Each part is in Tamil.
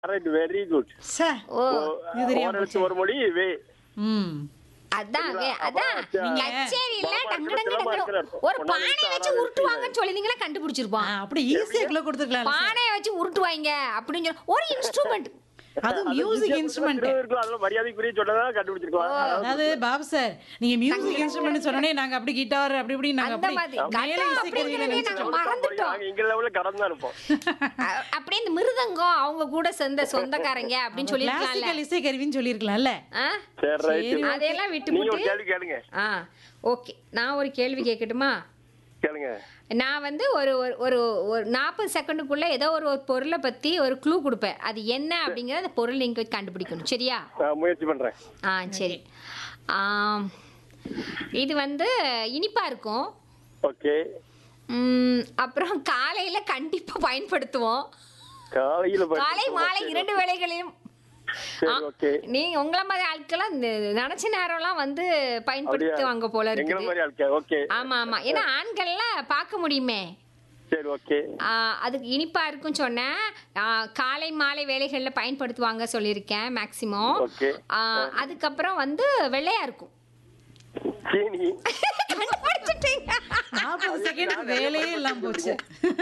ரைட் வெரி குட் சே ஓ இது தெரியாம ஒரு போச்சு. எழுத்து ஒரு மொழி வே ம் அதான் வே- அதான் நீங்க- கச்சேரியில பாபா டங்கு டங்கு இருக்கிற டங்கு அர்த்தம். ஒரு ஒண்ணாவது பானையை எழுத்து, வச்சு ஆறாவது உருட்டுவாங்கன்னு சொல்லிருந்தீங்களா கண்டுபிடிச்சிருப்பான் ஆ, அப்படி ஈஸியா கிலோ கொடுத்துருக்கலாம் பானையை வச்சு உருட்டுவாங்க அப்படின்னு சொல்லி ஒரு இன்ஸ்ட்ருமெண்ட் அது மியூசிக் இன்ஸ்ட்ருமெண்ட் இருக்கலாம் அதெல்லாம் மரியாதைக்குரிய சொன்னதா கண்டுபிடிச்சிருக்கலாம் அதாவது பாபு சார் நீங்க மியூசிக் இன்ஸ்ட்ருமெண்ட் சொன்னோடனே நாங்க அப்படி கிட்டார் அப்படி இப்படி நாங்க அந்த அப்படி மாதிரி. மேல கட்டம் இசை கருவிகளை அப்படிங்கிறதே நினைச்சிட்டோம். நாங்க மறந்துட்டோம். நாங்க இங்க லெவல்ல கடந்து தான் இருப்போம் அ- அப்படியே இந்த மிருதங்கம் அவங்க கூட சேர்ந்த சொந்தக்காரங்க அப்படின்னு சொல்லிருக்கலாம்ல கிளாசிக்கல் இசை கருவின்னு சொல்லியிருக்கலாம்ல ஆ? சரி ரைட் அதையெல்லாம் விட்டு நீங்க ஒரு போட்டு கேள்வி கேளுங்க ஆ ஓகே நான் ஒரு கேள்வி கேட்கட்டுமா கேளுங்க நான் வந்து ஒரு ஒரு- ஒரு ஒரு நாற்பது செகண்டுக்குள்ள ஏதோ ஒரு ஒரு பொருளை பத்தி ஒரு க்ளூ கொடுப்பேன் அது என்ன அப்படிங்கறத அந்த பொருள் நீங்க கண்டுபிடிக்கணும் சரியா நான் முயற்சி பண்றேன் ஆ சரி ஆம், இது வந்து இனிப்பா இருக்கும் ஓகே ம், அப்புறம் காலையில கண்டிப்பா பயன்படுத்துவோம் காலையில ப- காலை மாலை இரண்டு வேளைகளிலும் சரி ஆ, ஓகே நீங்க உங்கள மாதிரி ஆட்கள்லாம் இந்த நினைச்ச நேரம்லாம் வந்து பயன்படுத்துவாங்க போல எங்களை இருக்குது மாதிரி ஆளுக்கா ஓகே ஆமா ஆமா ஏன்னா ஆண்கள்லாம் பார்க்க முடியுமே சரி ஓகே ஆ, அதுக்கு இனிப்பா இருக்குன்னு சொன்னேன் ஆ, காலை மாலை வேலைகளில் பயன்படுத்துவாங்க சொல்லியிருக்கேன் மேக்சிமம் ஓகே அதுக்கப்புறம் வந்து வெள்ளையா இருக்கும் சீனி கண்டுபிடிச்சிட்டீங்க நாற்பது செகண்ட் வேலையே இல்லாம போச்சு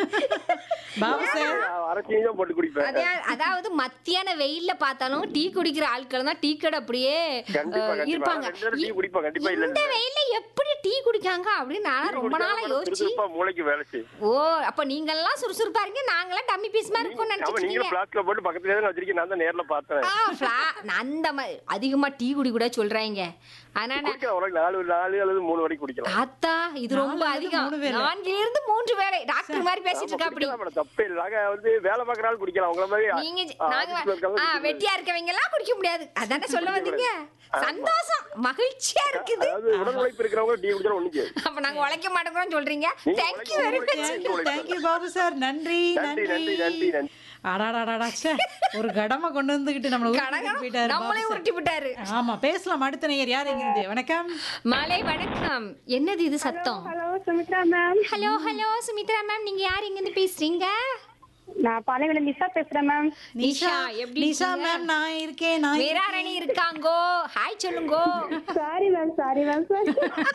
பாபு சார் அரை சீனி தான் போட்டு குடிப்பேன் அதே அதாவது மத்தியான வெயில்ல பார்த்தாலும் டீ குடிக்கிற ஆட்கள் தான் டீ கடை அப்படியே கண்டிப்பா அஹ், கண்டிப்பா இருப்பாங்க ரெண்டு நேரம் டீ குடிப்பேன் கண்டிப்பா இல்ல இந்த வெயில்ல எப்படி டீ குடிக்காங்க அப்படின்னு நான் ரொம்ப நாளா யோசிச்சு சுறுசுறுப்பா மூளைக்கு வேலை செய்யும் ஓ அப்ப நீங்க எல்லாம் சுறுசுறுப்பா இருக்கீங்க நாங்களாம் டம்மி பீஸ் மாதிரி இருக்கும்னு ஆமா நினைச்சிட்டு நீங்க இருக்கீங்க பிளாஸ்க்ல போட்டு பக்கத்துல தான் வச்சிருக்கீங்க நான் தான் நேர்ல பார்த்தேன் ஆ, fla- நான் அந்த மாதிரி அதிகமா டீ குடி கூட சொல்றாங்க ஆனா நான் குடிக்கலாம் ஒரு நாலு நாலு அல்லது மூணு வரைக்கும் குடிக்கலாம் அத்தா இது ரொம்ப நாலுல இருந்து அதிகம் மூணு வேளை. நான்கில இருந்து மூன்று வேளை டாக்டர் மாதிரி பேசிட்டு ஆமா, இருக்கா அப்படி குடிக்கலாம் மேடம், தப்பே இல்லை நாங்க வந்து வேலை பார்க்கற ஆள் குடிக்கலாம் உங்கள மாதிரி நீங்க ஆ, நாங்க ஆபீஸ்ல இருக்கவங்க ஆ, குடிக்க வெட்டியா இருக்கவங்க எல்லாம் குடிக்க முடியாது அதானே சொல்ல வந்தீங்க சந்தோஷம் மகிழ்ச்சியா இருக்குது அதாவது உடல் உழைப்பு இருக்கிறவங்க டீ குடிச்சா ஒண்ணு செய்யாது. அப்ப நாங்க உழைக்க மாட்டோம்னு சொல்றீங்க நீங்க தேங்க்யூ உழைக்க வெரி மச் மாட்டீங்க. தேங்க்யூ பாபு சார் நன்றி நன்றி நன்றி நன்றி நன்றி அடாடாடாடா ச்சே ஒரு கடமை கொண்டு வந்துகிட்டு நம்மள ஊருக்கு கடகம் போயிட்டாரு நம்மளே பாபு சார். உருட்டி விட்டாரு ஆமா பேசலாம் அடுத்த நேயர் யார் எங்கிருந்து வணக்கம் மாலை வணக்கம் என்னது இது சத்தம் hello Sumithra ma'am hello hello Sumithra ma'am நீங்க யார் இங்க இருந்து பேசுறீங்க நான் பாலைவனம் நிஷா பேசுறேன் மேம் நிஷா எப்படி நிஷா இருக்கீங்க? மேம் நான் இருக்கேன் நான் வீராரணி இருக்காங்கோ ஹாய் சொல்லுங்கோ sorry ma'am sorry ma'am sorry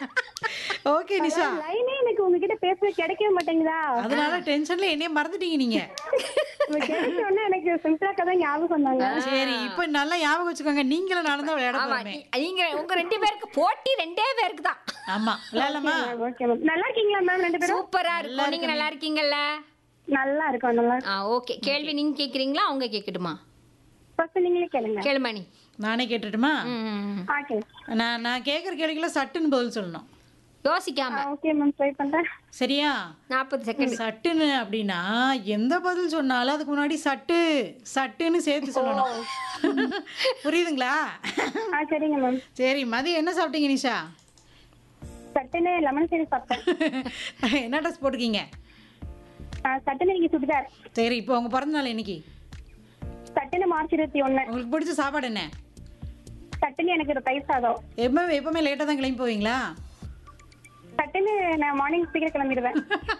okay Nisha லைனே எனக்கு உங்ககிட்ட பேச கிடைக்கவே மாட்டேங்குதா அதனால டென்ஷன்ல என்னைய மறந்துட்டீங்க நீங்க உங்க கிடைச்சோடனே எனக்கு சுமித்ராக்கா தான் ஞாபகம் வந்தாங்க சரி இப்ப நல்லா ஞாபகம் வச்சுக்கோங்க நீங்களும் நானும் தான் விளையாட ஆமா போறோமே நீ- நீங்க உங்க ரெண்டு பேருக்கு போட்டி ரெண்டே பேருக்கு தான் ஆமா விளையாடலாமா ஓகே மேம் நல்லா இருக்கீங்களா மேம் ரெண்டு பேரும் சூப்பரா இருக்கும் நீங்க நல்லா இருக்கீங்கல்ல நல்லா இருக்கோம் நல்லா ஆ ஓகே கேள்வி நீங்க கேக்குறீங்களா அவங்க கேக்கட்டுமா ஃபர்ஸ்ட் நீங்களே கேளுங்க கேளுமணி நானே கேட்டுட்டுமா ஆ கேளு நான் நான் கேக்குற கேள்விக்குள்ள சட்டுன்னு பதில் சொல்லணும் யோசிக்காம ஓகே மேம் ட்ரை பண்றேன் சரியா நாற்பது செகண்ட் சட்டுன்னு அப்படின்னா எந்த பதில் சொன்னாலும் அதுக்கு முன்னாடி சட்டு சட்டுன்னு சேர்த்து சொல்லணும் புரியுதுங்களா ஆ சரிங்க மேம் சரி மதியம் என்ன சாப்பிட்டீங்க நிஷா சட்டுன்னு லெமன் சீரி சாப்பிட்டேன் என்ன ட்ரெஸ் போட்டிருக்கீங்க ஆ, சட்டுன்னு நீங்க சுடிதார் சரி இப்போ உங்க பிறந்த நாள் இன்னைக்கு சட்டுன்னு மார்ச் இருபத்தி ஒண்ணு உங்களுக்கு பிடிச்ச சாப்பாடு என்ன சட்டுன்னு எனக்கு ஒரு தயிர் சாதம் எப்பவுமே எப்பவுமே லேட்டாக தான் கிளம்பி போவீங்களா சட்டுன்னு நான் மார்னிங் சீக்கிரம் கிளம்பிடுவேன்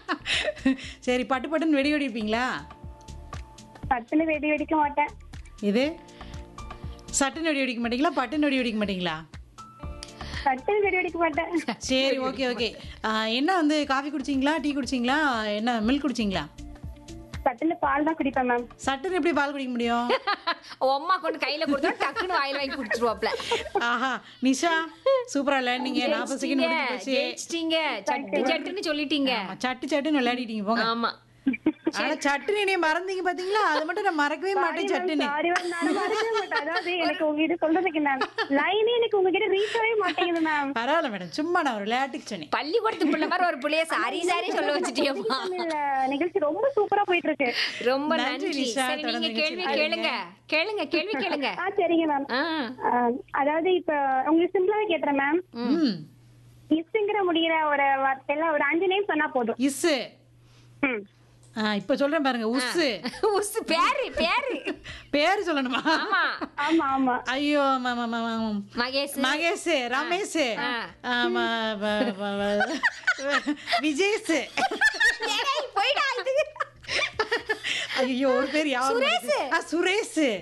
சரி பட்டு பட்டுன்னு வெடி வெடிப்பீங்களா சட்டுன்னு வெடி வெடிக்க மாட்டேன் இது சட்டுன்னு வெடி வெடிக்க மாட்டீங்களா பட்டுன்னு வெடி வெடிக்க மாட்டீங்களா சட்டுன்னு வெடி வெடிக்க மாட்டேன் சரி ஓகே ஓகே என்ன வந்து காஃபி குடிச்சிங்களா டீ குடிச்சிங்களா என்ன மில்க் குடிச்சிங்களா சட்டுன்னு பால் தான் குடிப்பேன் மேம் சட்டுன்னு எப்படி பால் குடிக்க முடியும் அம்மா கொண்டு கையில கொடுத்தா டக்குன்னு வாயில வாங்கி குடிச்சிருவாப்ல ஆஹா நிஷா சூப்பரா விளையாடுனீங்க நாற்பது செகண்ட் முடிஞ்சு போச்சு ஜெயிச்சிட்டீங்க சட்டு சட்டுன்னு சொல்லிட்டீங்க ஆமா, சட்டு சட்டுன்னு விளையாடிட்டீங்க போங்க ஆமா ஆனா சட்டுன்னு என்னைய மறந்தீங்க பாத்தீங்களா அது மட்டும் நான் மறக்கவே மாட்டேன் சட்டுன்னு சாரி மேம் நான் மறக்கவே மாட்டேன் அதாவது எனக்கு உங்ககிட்ட சொல்றதுக்கு மேம் லைனே எனக்கு உங்ககிட்ட ரீச் ஆகவே மாட்டேங்குது மேம் பரவாயில்ல மேடம் சும்மா நான் ஒரு விளையாட்டுக்கு சொன்னேன் பள்ளிக்கூடத்து பிள்ளை மாதிரி ஒரு பிள்ளைய சாரி சாரி சொல்ல வச்சுட்டியம்மா தமிழ்ல நிகழ்ச்சி ரொம்ப சூப்பரா போயிட்டு இருக்கு ரொம்ப நன்றி, நன்றி நிஷா. சரி நீங்க தொடர்ந்து கேள்வி நிகழ்ச்சி கேளுங்க கேளுங்க கேள்வி கேளுங்க ஆ சரிங்க மேம் ஆ அதாவது இப்ப உங்களுக்கு சிம்பிளாவே கேட்டுறேன் மேம் ம் இஸ்ங்கிற முடிகிற ஒரு வார்த்தையில ஒரு அஞ்சு நேம் சொன்னா போதும் இஸ்ஸு ம். ஆ இப்ப சொல்றேன் பாருங்க உஸ்ஸு உஸ் பேரு பேரு பேர் சொல்லணுமா ஆமா ஆமா ஆமா ஐயோ ம- ம- ம- ம- மகேஷ் மகேஷ் ரமேஷ் ஆ. ஆமா வ- வ- வ- விஜேஷ் டேய், போயிடா இது ஐயோ ஒரு பேர் யாரும் சுரேஷ். சுரேஷ்